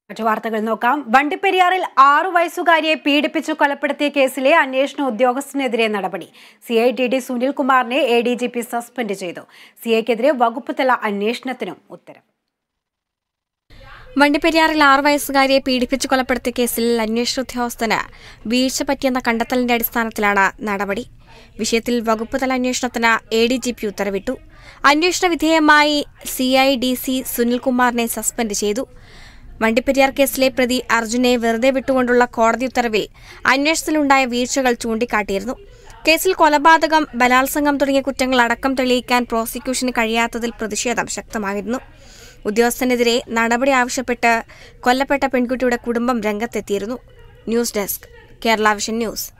മറ്റു വാർത്തകൾ നോക്കാം വണ്ടിപ്പെരിയാറിൽ ആറു വയസ്സുകാരിയെ പീഡിപ്പിച്ചു കൊലപ്പെടുത്തിയ കേസിലെ അന്വേഷണ ഉദ്യോഗസ്ഥനെതിരെ നടപടി സി ഐ ടി ഡി സുനിൽകുമാറിനെ A D G P suspend ചെയ്തു സി ഐക്കെതിരെ വകുപ്പ് തല അന്വേഷണത്തിനും ഉത്തരവ് വണ്ടിപ്പെരിയാറിൽ ആറു വയസ്സുകാരിയെ പീഡിപ്പിച്ചു കൊലപ്പെടുത്തിയ കേസിൽ അന്വേഷണ ഉദ്യോഗസ്ഥന് വീഴ്ച പറ്റിയെന്ന കണ്ടെത്തലിന്റെ അടിസ്ഥാനത്തിലാണ് നടപടി വിഷയത്തിൽ വകുപ്പ് തല അന്വേഷണത്തിന് എ ഡി ജി പി ഉത്തരവിട്ടു അന്വേഷണ വിധേയമായി സി ഐ ഡി സി സുനിൽകുമാറിനെ സസ്പെൻഡ് ചെയ്തു വണ്ടിപ്പെരിയാർ കേസിലെ പ്രതി അർജുനെ വെറുതെ വിട്ടുകൊണ്ടുള്ള കോടതി ഉത്തരവിൽ അന്വേഷണത്തിലുണ്ടായ വീഴ്ചകൾ ചൂണ്ടിക്കാട്ടിയിരുന്നു കേസിൽ കൊലപാതകം ബലാത്സംഗം തുടങ്ങിയ കുറ്റങ്ങൾ അടക്കം തെളിയിക്കാൻ പ്രോസിക്യൂഷന് കഴിയാത്തതിൽ പ്രതിഷേധം ശക്തമായിരുന്നു ഉദ്യോഗസ്ഥനെതിരെ നടപടി ആവശ്യപ്പെട്ട് കൊല്ലപ്പെട്ട പെൺകുട്ടിയുടെ കുടുംബം രംഗത്തെത്തിയിരുന്നു news desk Kerala vision news